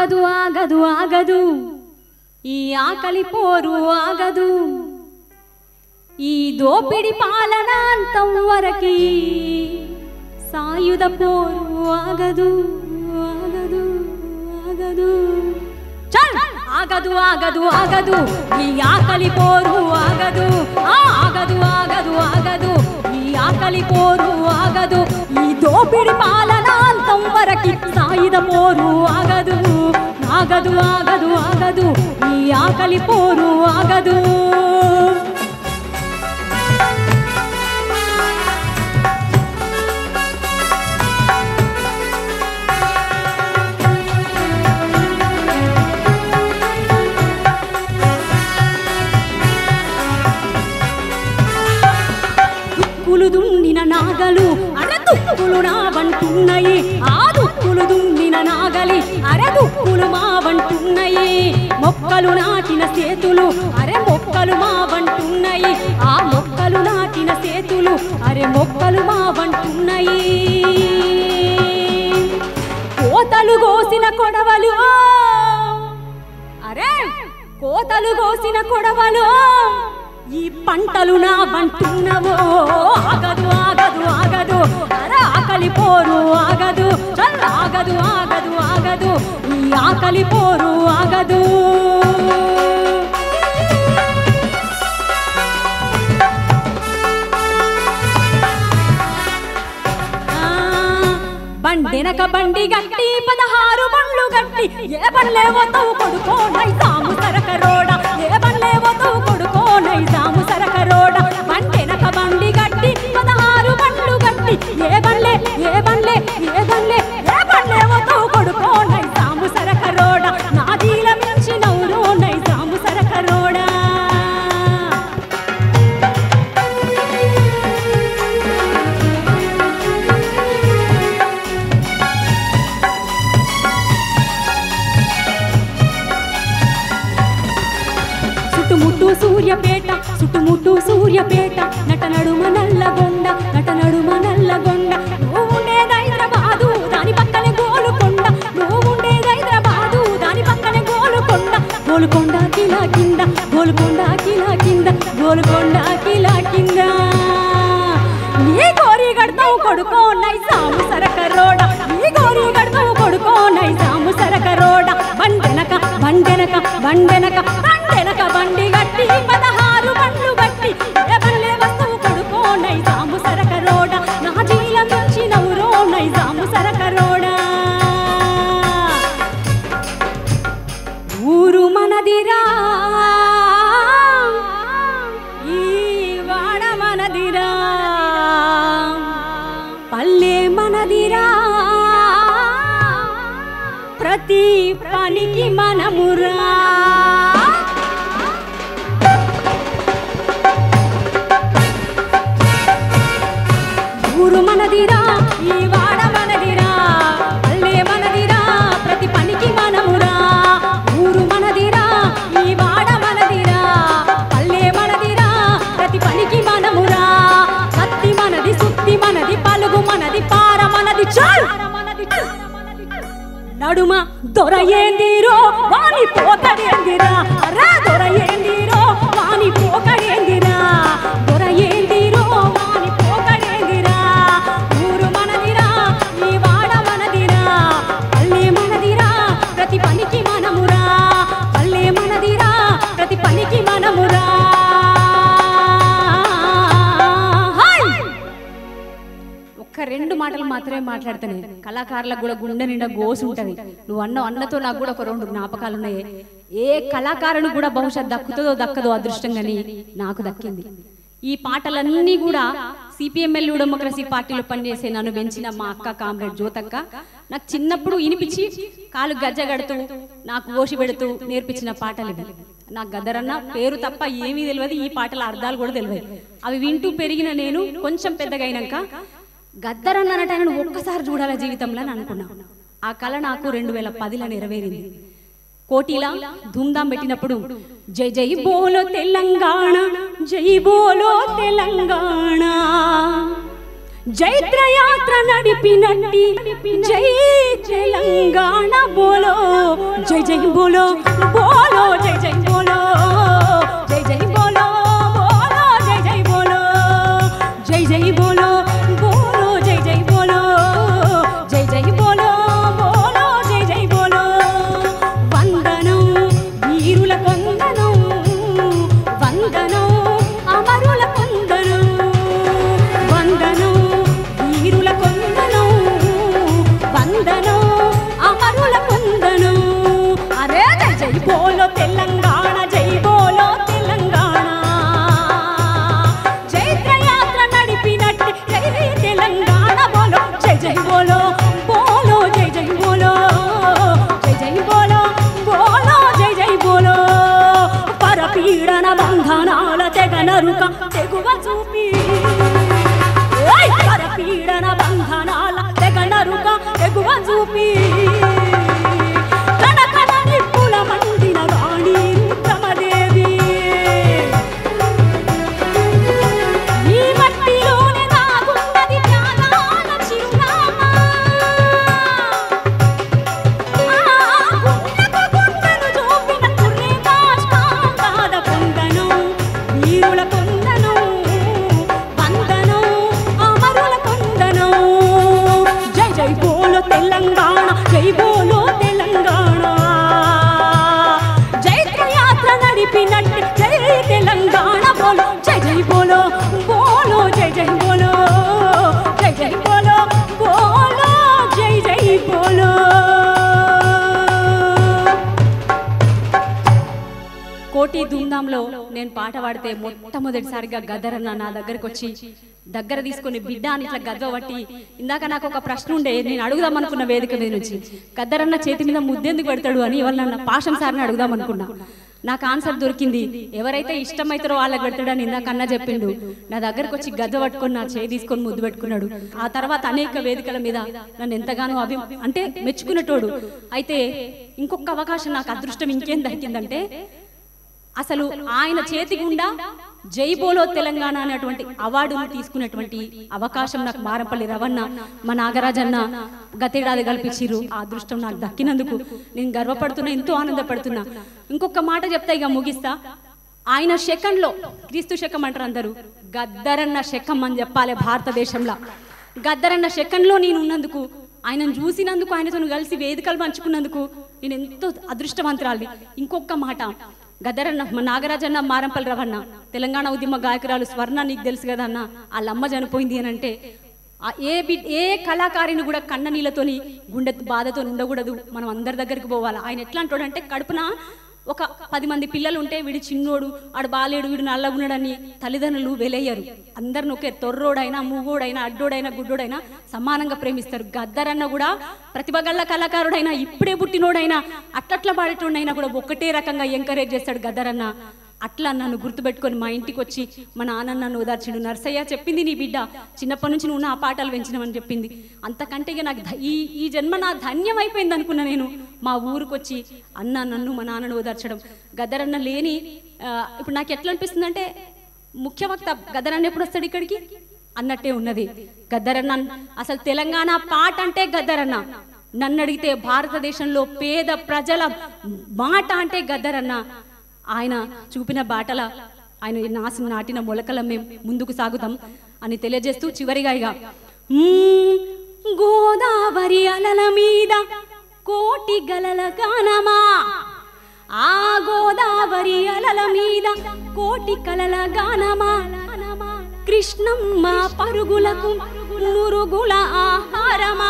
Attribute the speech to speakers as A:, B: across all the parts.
A: ఆగదు ఆగదు ఆగదు ఈ ఆకలి పోరు ఆగదు ఈ దోపిడి పాలన అంతం వరకి సాయుధ పోరు ఆగదు ఆగదు ఆగదు చల్ ఆగదు ఆగదు ఆగదు ఈ ఆకలి పోరు ఆగదు ఆ, ఆగదు ఆగదు ఆగదు ఈ ఆకలి పోరు ఆగదు ఈ దోపిడి పాలన అంతం వరకి సాయుధ పోరు ఆగదు ఆగదు ఆగదు ఆగదు ఈ ఆకలి పోరు ఆగదు దుక్కులు దుండిన నాగలు అరే దుక్కులు నా వంటున్నాయి ఆ దుక్కులు దుండిన నాగలి అరే దుక్కులు మా వంటున్నాయి మొక్కలు నాటిన సేతులు అరే మొక్కలు మా వంటున్నాయి ఆ మొక్కలు నాటిన సేతులు అరే మొక్కలు మా వంటున్నాయి కోతలు కోసిన కొడవలు అరే కోతలు కోసిన కొడవలు ఈ పంటలు నా వంటున్నవో ఆగదు ఆగదు ఆగదు అరే ఆకలి పోరు ఆగదు చల్ ఆగదు ఆగదు ఆగదు ఈ ఆకలి పోరు ఆగదు ఆ, బండెనక బండి గట్టి పదహారు బండ్లు గట్టి ఏ బండ్లేవో తవ్వు కొడుకో నైజాము సరక రోడ ఏ బండ్లేవో తవ్వు కొడుకో నైజాము సరక రోడ బండెనక బండి గట్టి పదహారు బండ్లు గట్టి ఏ బండ్లే ఏ బండ్లే ఏ బండ్లే ఏ బండ్లేవో తవ్వు కొడుకో నైజాము సరక రోడ నాదీల మించి నవ్వురో నైజాము సరక రోడా చుట్టుముట్టు సూర్యపేట చుట్టుముట్టు సూర్యపేట నట నడుమ నల్లగొండ నట నడుమ నల్లగొండ నువ్వు ఉండేది హైదరాబాదు దాని పక్కనే గోలుకొండ నువ్వు ఉండేది హైదరాబాదు దాని పక్కనే గోలుకొండ గోలుకొండ కిలా కింద గోలుకొండ కిలా కింద గోలుకొండ కిలా కింద నీ గోరి గడతావు కొడుకో నైసాము సరక రోడ నీ గోరి గడతావు కొడుకో నైసాము సరక రోడ బండెనక బండెనక బండెనక బండెనక బండి గట్టి పదహారు బండ్లు గట్టి ఏ బండ్లే వస్తువు కొడుకో నైసాము సరక రోడ నా జీల మించి నవ్వురో నైసాము సరక రోడా ఊరు మనదిరా ఈ వాడ మనదిరా పల్లె మనదిరా ప్రతి పనికి మనమురా ఊరు మనదిరా ఈ వాడ మనదిరా పల్లె మనదిరా ప్రతి పనికి మనమురా ఊరు మనదిరా ఈ వాడ మనదిరా పల్లె మనదిరా ప్రతి పనికి మనమురా కత్తి మనది సుత్తి మనది పలుగు మనది పార మనది చాల్ నడుమ దొర ఏందిరో వాని పోకడేందిరా రా దొర ఏందిరో వాని పోకడేందిరా దొర ఏందిరో వాని పోకడేందిరా ఊరు మనదిరా ఈ వాడ మనదిరా పల్లె మనదిరా ప్రతి పనికి మనమురా పల్లె మనదిరా ప్రతి పనికి మనమురా హాయ్ ఒక్క రెండు మాటలు మాత్రమే మాట్లాడతాను కళాకారులకు కూడా గుండె నిండా గోసు ఉంటది నువ్వు అన్న అన్నతో నాకు కూడా ఒక రెండు జ్ఞాపకాలు ఉన్నాయి ఏ కళాకారుని కూడా బహుశా దక్కుతుందో దక్కదో అదృష్టం కానీ నాకు దక్కింది ఈ పాటలన్నీ కూడా సిపిఎంఎల్ డెమోక్రసీ పార్టీలో పనిచేసే నన్ను పెంచిన మా అక్క కామ్రేడ్ జ్యోతక్క నాకు చిన్నప్పుడు ఇనిపించి కాలు గజ్జగడుతూ నాకు ఓషి పెడుతూ నేర్పించిన పాటలు ఇవి నాకు గదరన్న పేరు తప్ప ఏమీ తెలియదు ఈ పాటల అర్థాలు కూడా తెలియదు అవి వింటూ పెరిగిన నేను కొంచెం పెద్దగా అయినాక గద్దరన్న అనటాన్ని ఒక్కసారి చూడాల జీవితంలో అని అనుకున్నా ఆ కళ నాకు రెండు వేల పదిలో నెరవేరింది కోటిలా ధూమ్ధాం పెట్టినప్పుడు జై జై బోలో తెలంగాణ జై బోలో తెలంగాణ జైత్రయాత్ర నడిపినట్టి జై తెలంగాణ బోలో జై జై బోలో బోలో జై జై బోలో జై జై బోలో బోలో జై జై బోలో జై జై బోలో బోలో జై జై బోలో జై జై బోలో బోలో జై జై బోలో వందనం వీరుల కొందనం వందనం అమరుల కొందనం వందనం వీరుల కొందనం వందనం అమరుల కొందనం అరే జై జై బోలో తెలంగాణ జై బోలో తెలంగాణ జైత్రయాత్ర నడిపినట్టు జై జై తెలంగాణ బోలో జై జై బోలో బోలో జై జై బోలో జై జై బోలో బోలో జై జై బోలో పరపీడన బంధనాల తెగ నరుక తెగువ చూపి ఏయ్! పరపీడన బంధనాల తెగ నరుక తెగువ చూపి కనకన నిప్పుల మండిన వాణి రుద్రమదేవి ఈ మట్టిలోనే దాగున్నది త్యాగాల చిరునామా. ఆ గుండెకు గుండెను చూపిన కుర్రే కాష్టాంతాల కొందనం, వీరుల కొందనం, వందనం, అమరుల కొందనం. జై జై బోలో తెలంగాణ జై బోలో తెలంగాణ జైత్రయాత్ర నడిపినట్టు జై తెలంగాణ బోలో జై జై బోలో బోలో జై జై బోలో జై జై బోలో బోలో జై జై బోలో కోటి ధూమ్ధాంలో నేను పాట పాడితే మొట్టమొదటిసారిగా గద్దరన్న నా దగ్గరకు వచ్చి దగ్గర తీసుకొని బిడ్డ అని ఇట్లా గద్ద పట్టి ఇందాక నాకు ఒక ప్రశ్న ఉండే నేను అడుగుదాం అనుకున్న వేదిక మీద నుంచి గద్దరన్న చేతి మీద ముద్దెందుకు పెడతాడు అని ఇవాళ నన్ను పాషం సార్ని అడుగుదాం అనుకున్నా నాకు ఆన్సర్ దొరికింది ఎవరైతే ఇష్టమైతారో వాళ్ళకి పెడతాడని ఇందాక అన్న చెప్పిండు నా దగ్గరకు వచ్చి గద్ద పట్టుకొని నా చేయి తీసుకొని ముద్దు పెట్టుకున్నాడు ఆ తర్వాత అనేక వేదికల మీద నన్ను ఎంతగానో అభి అంటే మెచ్చుకునేటోడు అయితే ఇంకొక అవకాశం నాకు అదృష్టం ఇంకేం దక్కిందంటే అసలు ఆయన చేతి గుండా జై బోలో తెలంగాణ అనేటువంటి అవార్డును తీసుకునేటువంటి అవకాశం నాకు మారంపల్లి రవణ మా నాగరాజన్న గతేడాది కల్పించిర్రు ఆ అదృష్టం నాకు దక్కినందుకు నేను గర్వపడుతున్నా ఎంతో ఆనందపడుతున్నా ఇంకొక మాట చెప్తా ఇక ముగిస్తా ఆయన శకంలో క్రీస్తు శకం అంటారు అందరూ గద్దరన్న శకం అని చెప్పాలి భారతదేశంలో గద్దరన్న శకంలో నేను ఉన్నందుకు ఆయనను చూసినందుకు ఆయనతో కలిసి వేదికలు పంచుకున్నందుకు నేను ఎంతో అదృష్టవంతురాలి ఇంకొక మాట గద్దరన్న మా నాగరాజన్న మారంపల్లి రవన్న తెలంగాణ ఉద్యమ గాయకురాలు స్వర్ణ నీకు తెలుసు కదా అన్న వాళ్ళ అమ్మ చనిపోయింది అని అంటే ఆ ఏ బి ఏ కళాకారిని కూడా కన్న నీళ్ళతోని గుండె బాధతో ఉండకూడదు మనం అందరి దగ్గరికి పోవాలి ఆయన ఎట్లా అంటాడంటే కడుపున ఒక పది మంది పిల్లలు ఉంటే వీడి చిన్నోడు ఆడు బాలేడు వీడు నల్లగున్నాడని తల్లిదండ్రులు వెలయ్యరు అందరిని ఒకే తొర్రోడైనా మూగోడైనా అడ్డోడైనా గుడ్డోడైనా సమానంగా ప్రేమిస్తారు గద్దరన్న కూడా ప్రతిభగల్ల కళాకారుడైనా ఇప్పుడే పుట్టినోడైనా అట్లట్ల పాడేటోడైనా కూడా ఒకటే రకంగా ఎంకరేజ్ చేస్తాడు గద్దరన్న అట్లా నన్ను గుర్తుపెట్టుకొని మా ఇంటికి వచ్చి మా నాన్న నన్ను ఓదార్చిండు నర్సయ్య చెప్పింది నీ బిడ్డ చిన్నప్పటి నుంచి నువ్వు నా పాటలు పెంచినవని చెప్పింది అంతకంటే ఇక నాకు ధ- ఈ ఈ జన్మ నా ధన్యం అయిపోయింది అనుకున్నా నేను మా ఊరికి వచ్చి అన్న నన్ను మా నాన్నను ఓదార్చడం గద్దరన్న లేని ఆ, ఇప్పుడు నాకు ఎట్లా అనిపిస్తుంది అంటే ముఖ్య వక్త గద్దరన్న ఎప్పుడు వస్తాడు ఇక్కడికి అన్నట్టే ఉన్నది గద్దరన్న అసలు తెలంగాణ పాట అంటే గద్దరన్న నన్ను అడిగితే భారతదేశంలో పేద ప్రజల మాట అంటే గద్దరన్న ఆయన చూపిన బాటల ఆయన నాసి నాటిన మొలకల మేము ముందుకు సాగుతాం అని తెలియజేస్తూ చివరిగా ఇక మ్మ్, గోదావరి అలల మీద కోటి గలల గానమా ఆ గోదావరి అలల మీద కోటి కలల గానమా కృష్ణమ్మ పరుగులకు నురుగుల ఆహారమా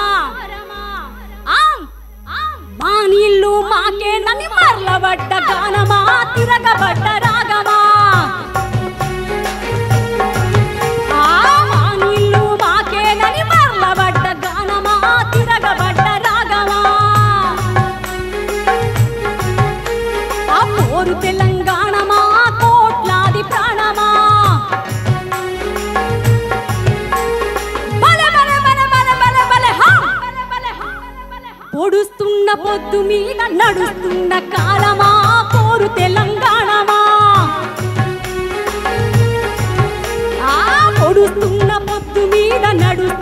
A: ఆం, ఆం, మా నీళ్ళు మాకే నని మరలబడ్డ గానమా తిరగబడ్డ రాగమా ఆ మా నీళ్ళు మాకే నని మరలబడ్డ గానమా తిరగబడ్డ రాగమా ఆ పోరు తెలంగాణమా కోట్లాది ప్రాణమా బలె బలె బలె బలె బలె బలె హా! పొడుస్తున్న పొద్దు మీద నడుస్తున్న కాలమా పోరు తెలంగాణమా ఆ పొడుస్తున్న పొద్దు మీద నడుస్తున్న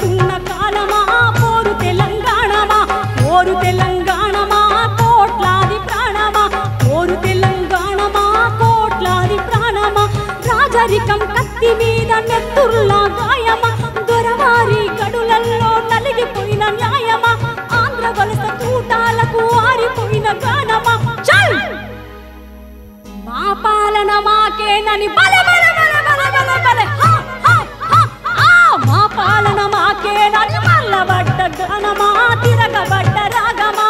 A: నెత్తుర్లా గాయమా దొరవారి కడులల్లో నలిగిపోయిన న్యాయమా ఆంధ్ర వలస తూటాలకు ఆరిపోయిన గానమా చల్ మా పాలన మాకేనని బల బల బల బల బల బల హా, హా, హా, ఆ! మా పాలన మాకేనని మల్లబడ్డ గణమా తిరగబడ్డ రాగమా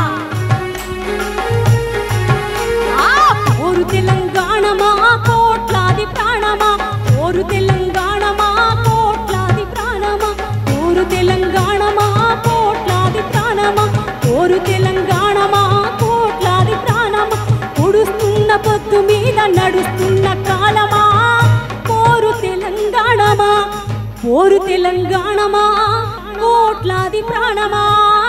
A: ఆ ఓరు తెలంగాణమా కోట్లాది ప్రాణమా ఓరు తెలంగాణమా కోట్లాది ప్రాణమా ఓరు తెలంగాణమా కోట్లాది ప్రాణమా ఓరు తెలంగాణమా కోట్లాది ప్రాణమా పొడుస్తున్న పొద్దు మీద నడుస్తున్న కాలమా పోరు తెలంగాణమా పోరు తెలంగాణమా కోట్లాది ప్రాణమా